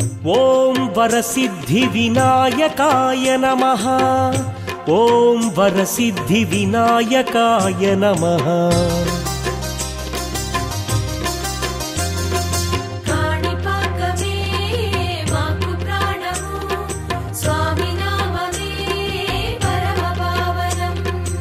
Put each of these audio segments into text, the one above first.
ఓం వరసిద్ధి వినాయకాయ నమ ఓం వరసిద్ధి వినాయకాయ నమ కాణిపాకమే మాకు ప్రాణము స్వామి నామమే పరమ పావనం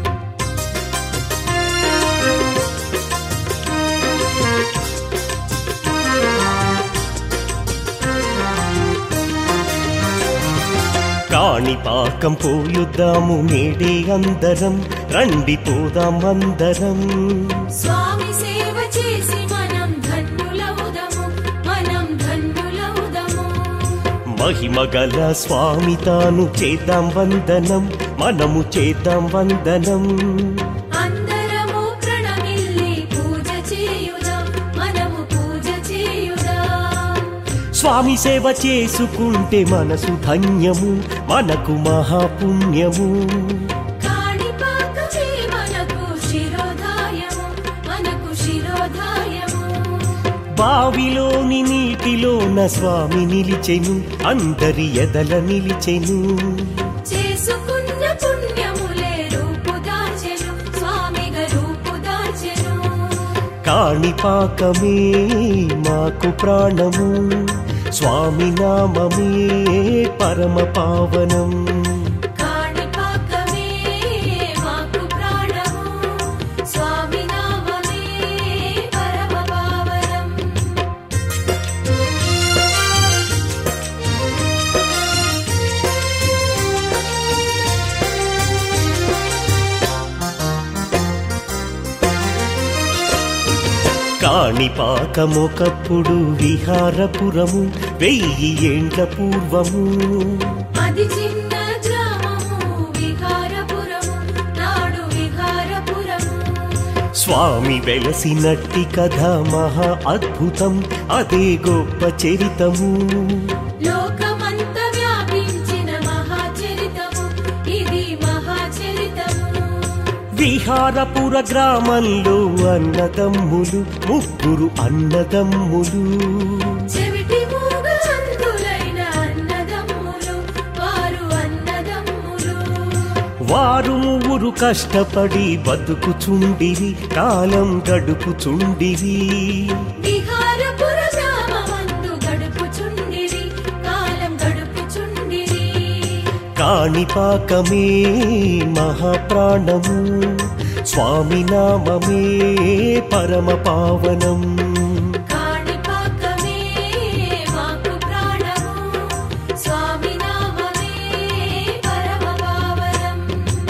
కాణిపాకం పోయుద్దాము నేడే అందరం రండి పోదాం అందరం స్వామి సేవ చేసి మనం ధన్యులవుదము మనం ధన్యులవుదము మహిమగల స్వామి తాను చేద్దాం వందనం మనము చేద్దాం వందనం అందరము ప్రణమిల్లి పూజ చేయుదాం మనము పూజ చేయుదాం స్వామి సేవ చేసుకుంటే మనసు ధన్యము మనకు మహాపుణ్యము కాణిపాకమే మనకు శిరోధాయము మనకు శిరోధాయము బావిలోని నీటిలోన స్వామి నిలిచెను అందరి ఎదల నిలిచెను చేసుకున్న పుణ్యములే రూపుదాచెను స్వామిగా రూపుదాచెను కాణిపాకమే మాకు ప్రాణము స్వామి నామమే పరమ పావనం కాణిపాకమే మాకు ప్రాణము స్వామి నామమే పరమ పావనం కాణిపాకమొకప్పుడు విహారపురము వెయ్యి ఏండ్ల పూర్వము అది చిన్న గ్రామము విహారపురము నాడు విహారపురము స్వామి వెలసినట్టి కథ మహా అద్భుతం అదే గొప్ప చరితము లోకమంత వ్యాపించిన మహాచరితము ఇది మహాచరితము విహారపుర గ్రామంలో అన్నదమ్ములు ముగ్గురు అన్నదమ్ములు చెవిటి మూగ అంతులైన అన్నదమ్ములు వారు అన్నదమ్ములు వారు ముగ్గురు కష్టపడి బతుకుచుండిరి కాలం గడుపుచుండిరి విహారపుర గ్రామమందు గడుపుచుండిరి కాలం గడుపుచుండిరి కాణిపాకమే మహాప్రాణము స్వామి నామమే పరమ పావనం కాణిపాకమే మాకు ప్రాణము స్వామి నామమే పరమ పావనం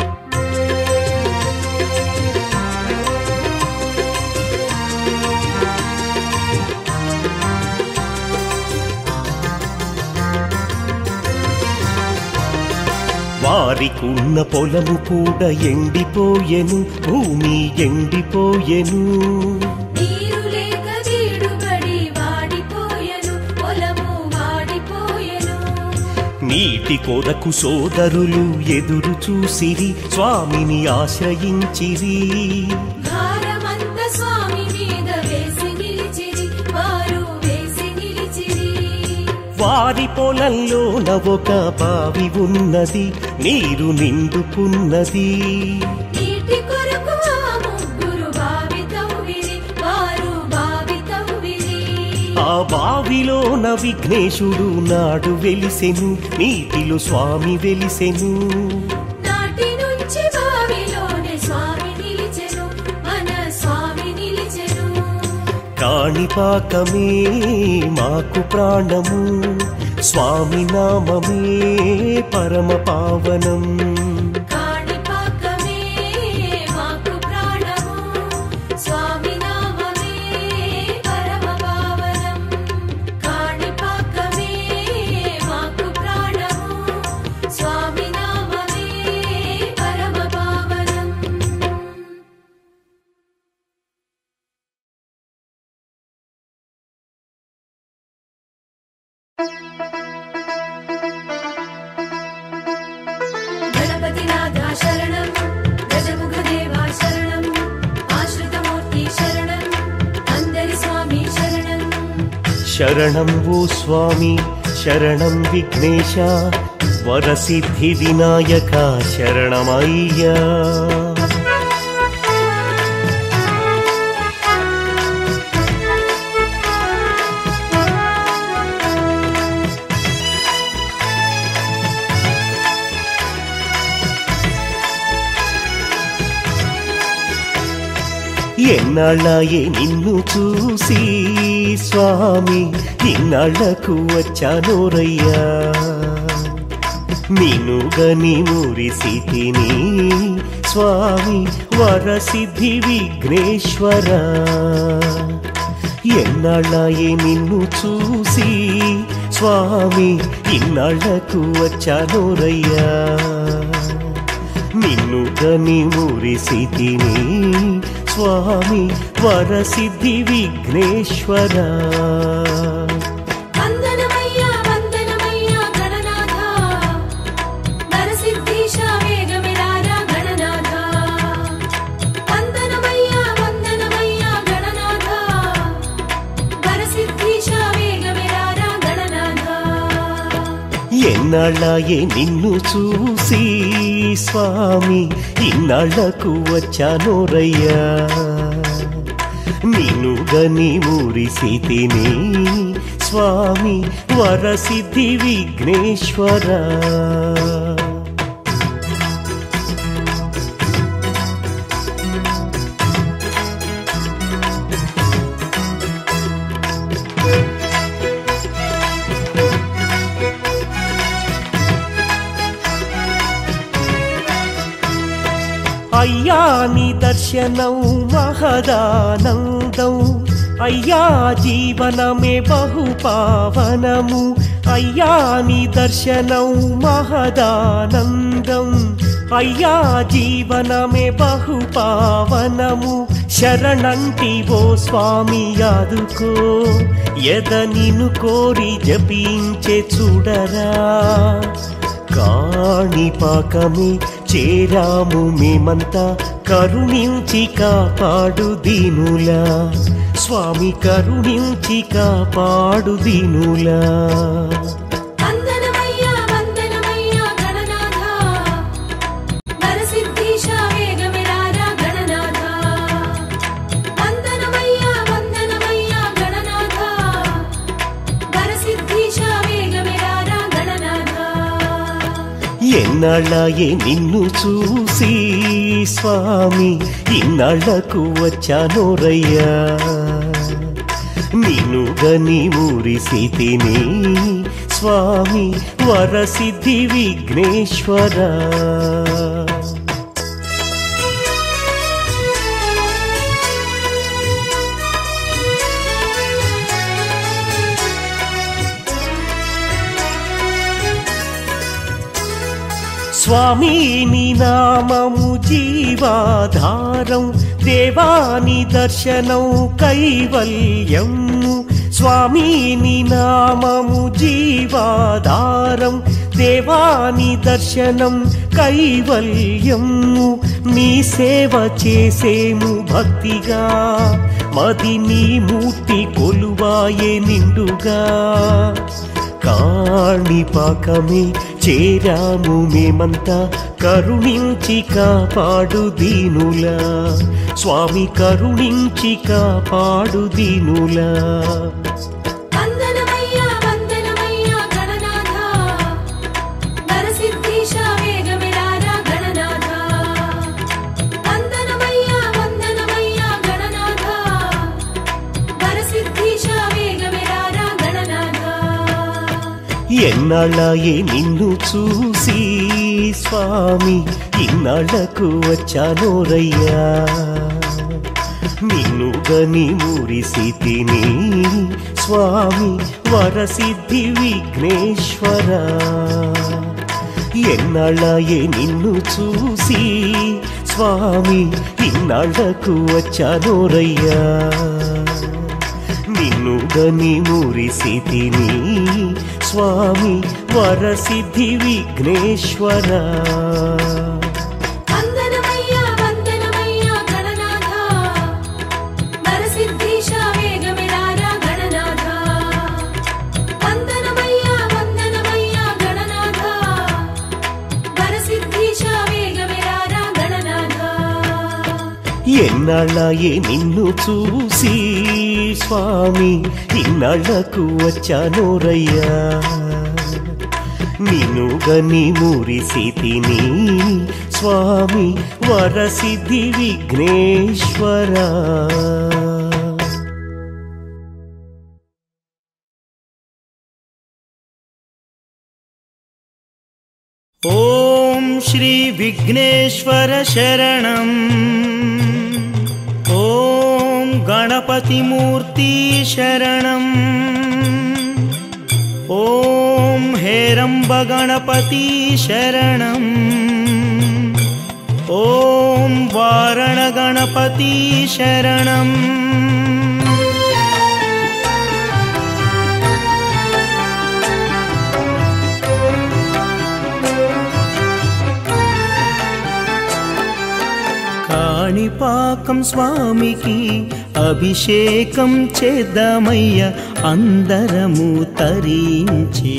వారికున్న పొలము కూడా ఎండిపోయెను భూమి ఎండిపోయెను నీరు లేక జీడుబడి వాడిపోయెను పొలము వాడిపోయెను నీటి కొరకు సోదరులు ఎదురు చూసిరి స్వామిని ఆశ్రయించిరి భారమంత స్వామి మీద వేసి నిలిచిరి వారు వేసి నిలిచిరి వారి పొలంలోన ఒక బావి ఉన్నది నీరు నిండుకున్నది నీటి కొరకు ఆ ముగ్గురు బావి తవ్విరి వారు బావి తవ్విరి ఆ బావిలోన విఘ్నేశుడు నాడు వెలిసెను నీటిలో స్వామి వెలిసెను నాటి నుంచి బావిలోనే స్వామి నిలిచెను మన స్వామి నిలిచెను కాణిపాకమే మాకు ప్రాణము స్వామి నామమే పరమ పావనం కాణిపాకమే మాకు ప్రాణము స్వామి నామమే పరమ పావనం కాణిపాకమే మాకు ప్రాణము స్వామి నామమే పరమ పావనం గణపతినాథ శరణం గజముఖదేవా శరణం ఆశ్రితమూర్తి శరణం అందరి స్వామి శరణం శరణం ఓ స్వామి శరణం విఘ్నేశ వరసిద్ధి వినాయక శరణమయ్యా ఎన్నాళ్ళాయే నిన్ను చూసి స్వామి ఇన్నాళ్లకు వచ్చానోరయ్యా నిన్నుగని మురిసి తిని స్వామి వరసిద్ధి విఘ్నేశ్వర ఎన్నాళ్ళాయే నిన్ను చూసి స్వామి ఇన్నాళ్లకు వచ్చానోరయ్యా నిన్ను గని మురిసి తిని స్వామి వరసిద్ధి విఘ్నేశ్వర వందనమయ్యా వందనమయ్యా గణనాథ నరసిద్ధీశ వేగమిరారా గణనాథ వందనమయ్యా వందనమయ్యా గణనాథ వరసిద్ధీశ వేగమిరారా గణనాథ ఎన్నాళ్ళాయే నిన్ను చూసి స్వామి ఇన్నాళ్లకు వచ్చానోరయ్యా నిన్ను గని మురిసి తిని స్వామి వరసిద్ధి విఘ్నేశ్వర అయ్యా నీ దర్శనం మహదానందం అయ్యా జీవనమే బహు పావనము అయ్యా నీ దర్శనం మహదానందం అయ్యా జీవనమే బహు పావనము శరణంటి ఓ స్వామి యాదుకో ఎద నిన్ను కోరి జపించే చూడరా కాణిపాకమే చేరాము మేమంతా కరుణించి కాపాడు దీనులా స్వామి కరుణించి కాపాడు దీనులా వందనమయ్యా వందనమయ్యా గణనాథ నరసిద్ధీశ వేగమిరారా గణనాథ వందనమయ్యా వందనమయ్యా గణనాథ వరసిద్ధీశ వేగమిరారా గణనాథ ఎన్నాళ్ళాయే నిన్ను చూసి స్వామి ఇన్నాళ్లకు వచ్చానోరయ్యా నిన్ను గని మురిసి తిని స్వామి వరసిద్ధి విఘ్నేశ్వర స్వామి నీ నామము జీవాధారం దేవాని దర్శనం కైవల్యము స్వామి నీ నామము జీవాధారం దేవాని దర్శనం కైవల్యము నీ సేవ చేసేము భక్తిగా మది నీ మూర్తి కొలువాయే నిండుగా కాణిపాకమే చేరాము మేమంతా కరుణించి కాపాడు దీనులా స్వామి కరుణించి కాపాడు దీనులా వందనమయ్యా వందనమయ్యా గణనాథ నరసిద్ధీశ వేగమిరారా గణనాథ వందనమయ్యా వందనమయ్యా గణనాథ వరసిద్ధీశ వేగమిరారా గణనాథ ఎన్నాళ్ళాయే నిన్ను చూసి స్వామి ఇన్నాళ్లకు వచ్చానోరయ్యా నిన్ను గని మురిసి తిని స్వామి వరసిద్ధి విఘ్నేశ్వర ఎన్నాళ్ళాయే నిన్ను చూసి స్వామి ఇన్నాళ్లకు వచ్చానోరయ్యా నిన్ను గని మురిసి తిని స్వామి వరసిద్ధి విఘ్నేశ్వర వందనమయ్యా వందనమయ్యా గణనాథ నరసిద్ధీశ వేగమిరారా గణనాథ వందనమయ్యా ఎన్నాళ్ళాయే నిన్ను చూసి స్వామి ఇన్నాళ్లకు వచ్చానోరయ్యా నిన్ను గని మురిసి తిని స్వామి వరసిద్ధి విఘ్నేశ్వరా ॐ श्रीविघ्नेश्वर शरणम् ॐ गणपतिमूर्ति शरणम् ॐ हेरम्बगणपति शरणम् ॐ वारणगणपति शरणम् కాణిపాకం స్వామికి అభిషేకం చేద్దామయ్య అందరము తరించి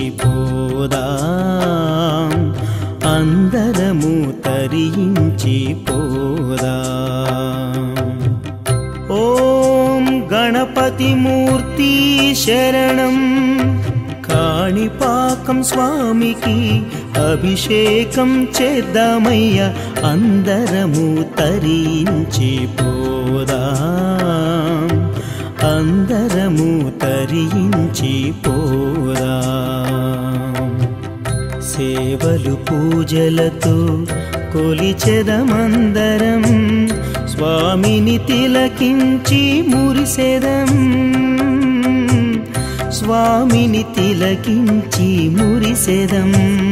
పోదాం అందరము తరించి పోదాం ఓం గణపతి మూర్తి శరణం కాణిపాకం స్వామికి అభిషేకం చేద్దామయ్య అందరము తరించి పోదాం అందరము తరించి పోదాం సేవలు పూజలతో కొలిచెదమందరం స్వామిని తిలకించి మురిసెదం స్వామిని తిలకించి మురిసెదం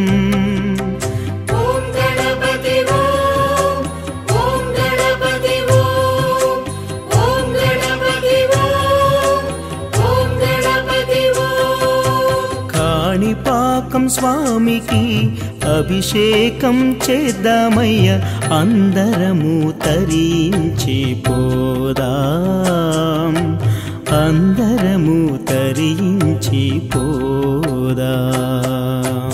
ఓం గణపతి ఓం ఓం గణపతి ఓం ఓం గణపతి ఓం ఓం గణపతి ఓం కాణిపాకం స్వామికి అభిషేకం చేద్దామయ్య అందరము తరించి పోదాం అందరము తరించి పోదాం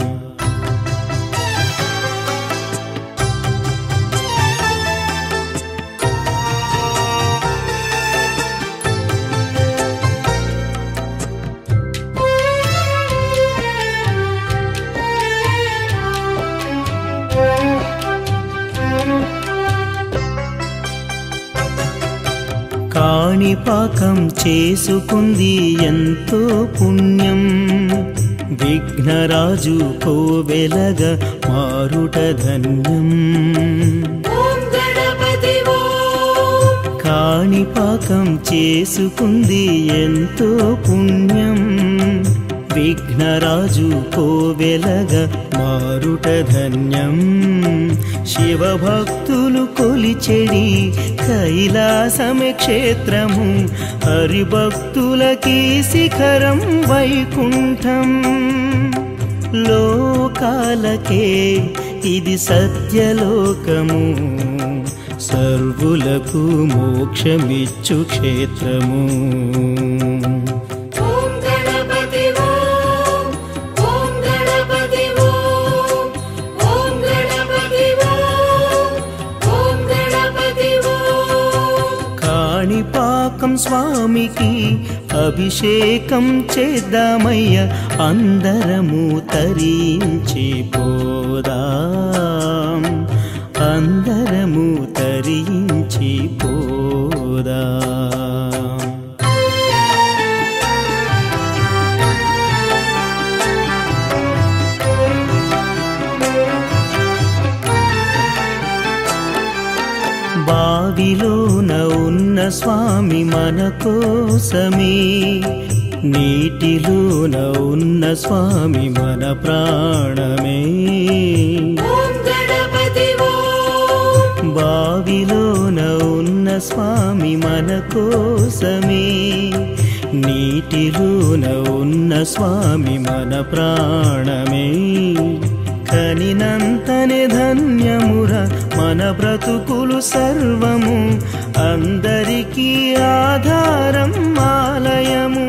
కాణిపాకం చేసుకుంది ఎంతో పుణ్యం విఘ్నరాజు కోవెలగ మారుట ధన్యం ఓం గణపతి ఓం కాణిపాకం చేసుకుంది ఎంతో పుణ్యం విఘ్నరాజు కోవెలగ మారుట ధన్యం శివభక్తులు కొలిచెడి కైలాసమే క్షేత్రము హరిభక్తులకి శిఖరం వైకుంఠం లోకాలకే ఇది సత్యలోకము సర్వులకు మోక్షమిచ్చు క్షేత్రము ఓం గణపతి ఓం ఓం గణపతి ఓం ఓం గణపతి ఓం ఓం గణపతి ఓం కాణిపాకం స్వామికి అభిషేకం చేద్దామయ్య అందరము తరించి పోదాం అందరము తరించి పోదాం బావిలోన ఉన్న స్వామి మన కోసమే నీటిలోన ఉన్న స్వామి మన ప్రాణమే ఓం గణపతి ఓం బావిలోన ఉన్న స్వామి మన కోసమే నీటిలోన ఉన్న స్వామి మన ప్రాణమే కనినంతనే ధన్యముర మన బ్రతుకులు సర్వము అందరికీ ఆధారం ఆలయము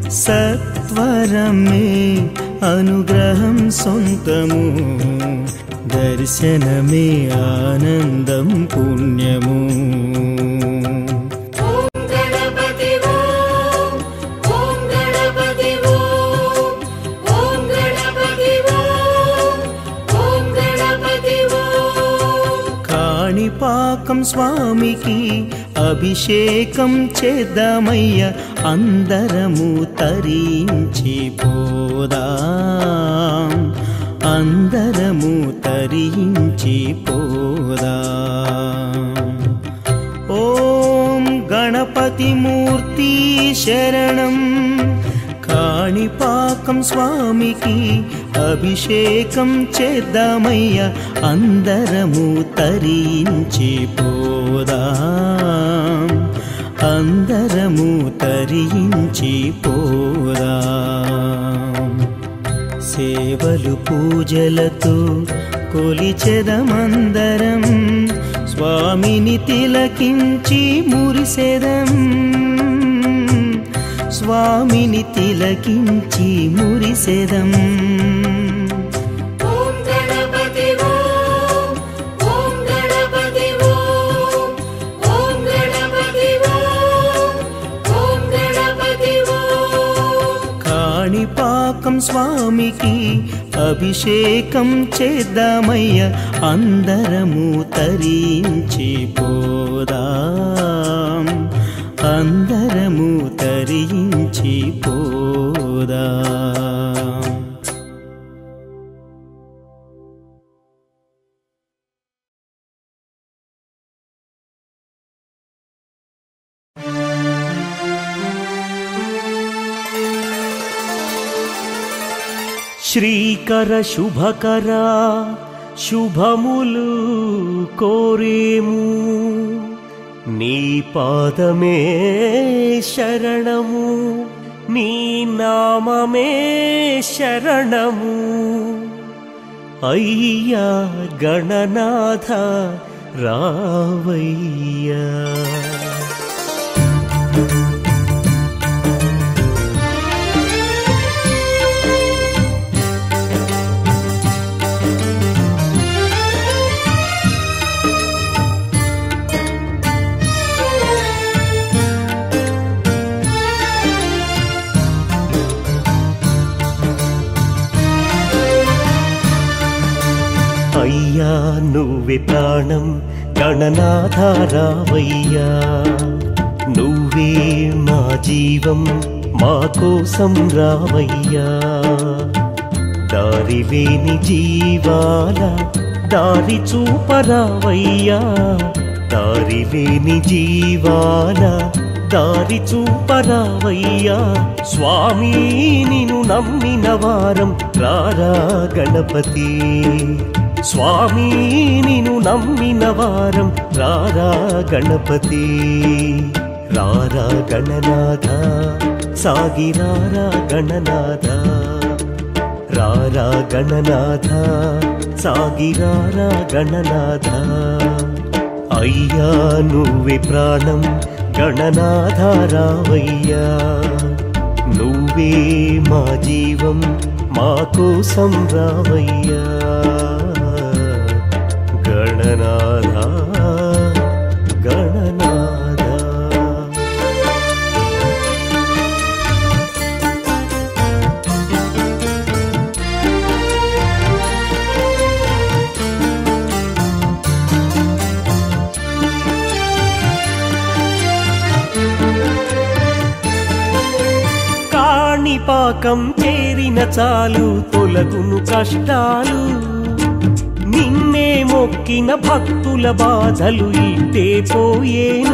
సత్వరమే అనుగ్రహం సొంతము దర్శనమే ఆనందం పుణ్యము ఓం గణపతి ఓం ఓం గణపతి ఓం ఓం గణపతి ఓం ఓం గణపతి ఓం కాణిపాకం స్వామికి అభిషేకం చేద్దామయ్య అందరము తరించి పోదాం అందరము తరించి పోదాం ఓం గణపతి మూర్తి శరణం కాణిపాకం స్వామికి అభిషేకం చేద్దామయ్య అందరము తరించి పోదాం అందరము తరించి పోదాం సేవలు పూజలతో కొలిచెదమందరం స్వామిని తిలకించి మురిసెదం స్వామిని తిలకించి మురిసెదం ఓం గణపతి ఓం ఓం గణపతి ఓం ఓం గణపతి ఓం ఓం గణపతి ఓం కాణిపాకం స్వామికి అభిషేకం చేద్దామయ్య అందరము తరించి పోదాం అందరము తరించి పోదాం శ్రీకర శుభకర శుభములు కోరేము నీ పాదమే శరణము నీ నామమే శరణము అయ్యా గణనాథ రావయ్యా అయ్యా నువ్వే ప్రాణం గణనాథారావయ్యా నువ్వే మా జీవం మా కోసం రావయ్యా దారి లేని జీవాల దారి చూపరావయ్యా దారి లేని జీవాల దారి చూపరావయ్యా స్వామి నిన్ను నమ్మిన వారం రారా గణపతి స్వామి నిన్ను నమ్మిన వారం రారా గణపతి రారా గణనాథ సాగిరారా గణనాథ రారా గణనాథ సాగిరారా గణనాథ అయ్యా నువ్వే ప్రాణం గణనాథ రావయ్యా నువ్వే మా జీవం మా కోసం రావయ్యా గణనాథ గణనాథ కాణిపాకం చేరిన చాలు తొలగును కష్టాలు నిన్నే మొక్కిన భక్తుల బాధలు ఇట్టే పోయేను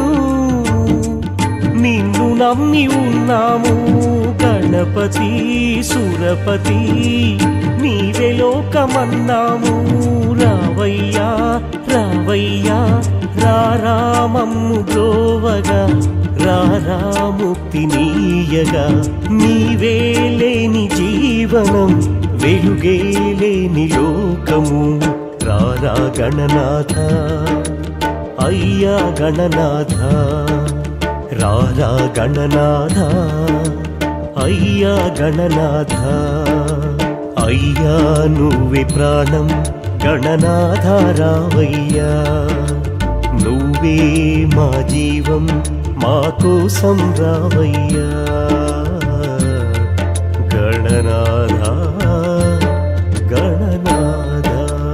నిన్ను నమ్మి ఉన్నాము గణపతి సురపతి నీవే లోకమన్నాము రావయ్యా రావయ్యా రారామమ్ము బ్రోవగా రారా ముక్తి నీయగా నీవే లేని జీవనం వెలుగే లేని లోకము రారా గణనాథ అయ్యా గణనాథ రారా గణనాథ అయ్యా గణనాథ అయ్యా నువ్వే ప్రాణం గణనాధారావయ్యా నువ్వే మా జీవం మా కోసం రావయ్యా గణనాథ గణనాథ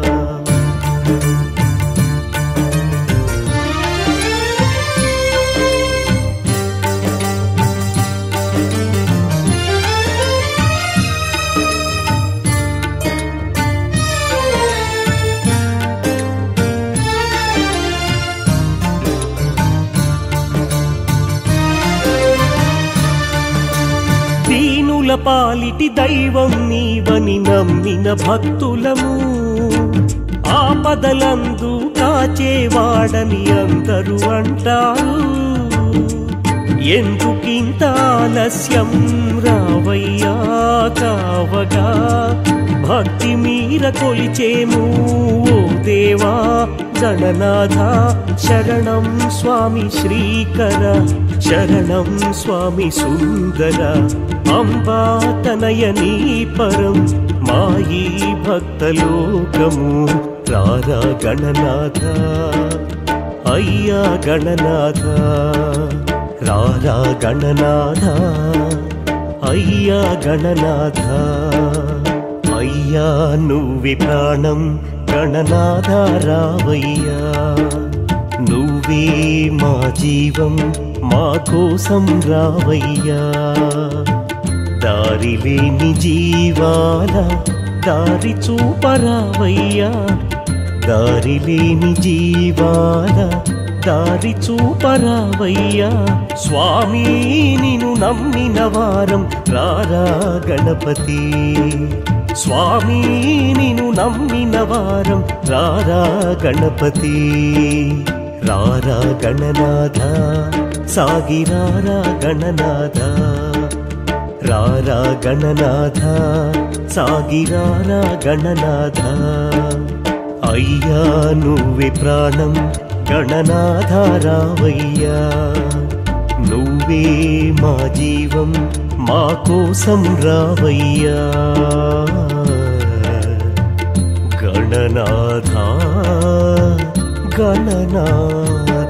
దీనుల పాలిటి దైవం నీవని నమ్మిన భక్తులము ఆపదలందు కాచేవాడని అందరూ అంటారు ఎందుకింత ఆలస్యం రావయ్యా కావగా భక్తి మీర కొలిచేము ఓ దేవా గణనాథ శరణం స్వామి శ్రీకర శరణం స్వామి సుందర అంబా తనయనీ పరం మాయి భక్తలోకము రారా గణనాథ అయ్యా గణనాథ రారా గణనాథ అయ్యా గణనాథ అయ్యా నువ్వి ప్రాణం గణనాథ రావయ్యా నువ్వే మా జీవం మా కోసం రావయ్యా దారి లేని జీవాల దారి చూపరావయ్యా దారి లేని జీవాల దారి చూపరావయ్యా స్వామి నిను నమ్మిన వారం రారా గణపతి స్వామి నిను నమ్మిన వారం రారా గణపతి రారా గణనాథ సాగిరారా గణనాథ రారా గణనాథ సాగిరారా గణనాథ అయ్యా నువ్వే ప్రాణం గణనాథ రావయ్యా నువ్వే మా జీవం మా కోసం రావయ్యా గణనాథ గణనాథ